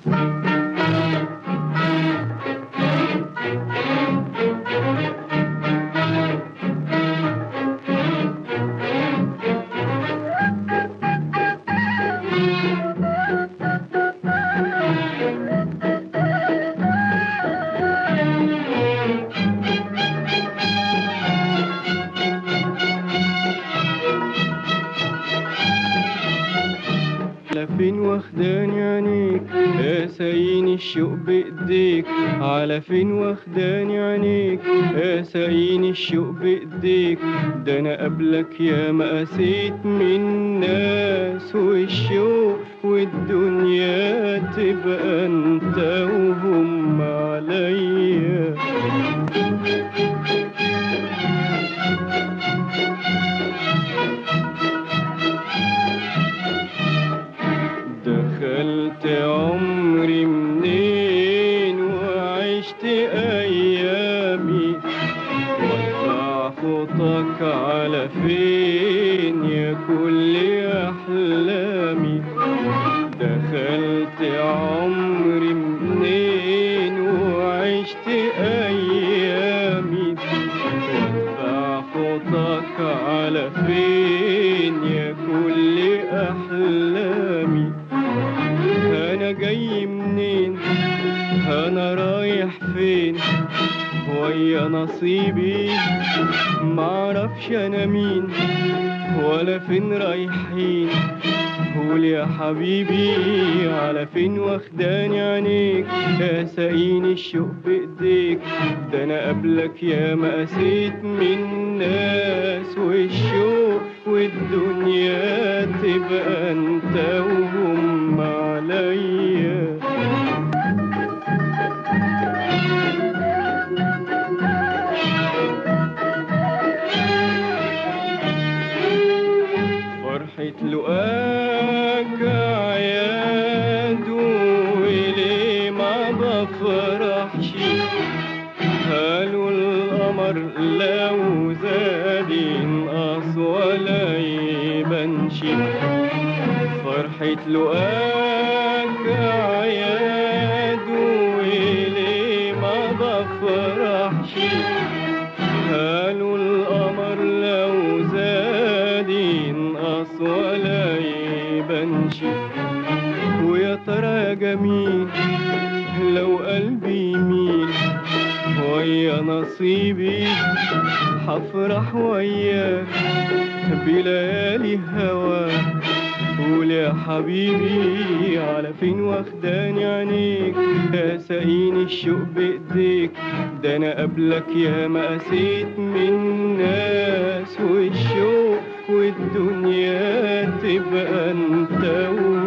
على فين واخداني عينيك قاسايين الشوق بايديك على فين واخداني عينيك قاسايين الشوق بايديك ده انا قبلك يا ما قاسيت من ناس والشوق والدنيا تبقى انت وهم عليا دخلت عمري منين وعشت ايامي وقطع خطك على فين يا كل احلامي دخلت عمري منين وعشت ايامي وقطع خطك على فين يا كل احلامي انا جاي منين انا رايح فين ويا نصيبي معرفش انا مين ولا فين رايحين قول يا حبيبي على فين واخداني عينيك قاسايين الشوق بايديك ده انا قبلك يا ما قاسيت من ناس والشوق والدنيا تبقى انت وهم عليا فرحة لقاك عياد وليه ما بفرحش قالوا القمر لو زاد ينقص ولا يبانش فرحة لقاك عياد وليه ما بفرحش قالوا القمر لو زاد ينقص ولا يبانش ويا ترى يا جميل لو قلبي يميل ويا نصيبي حفرح وياك بليالي هواك قول يا حبيبي على فين واخداني عينيك قاسايين الشوق بايديك ده انا قبلك يا ما قاسيت من ناس والشوق والدنيا تبقى انت وهم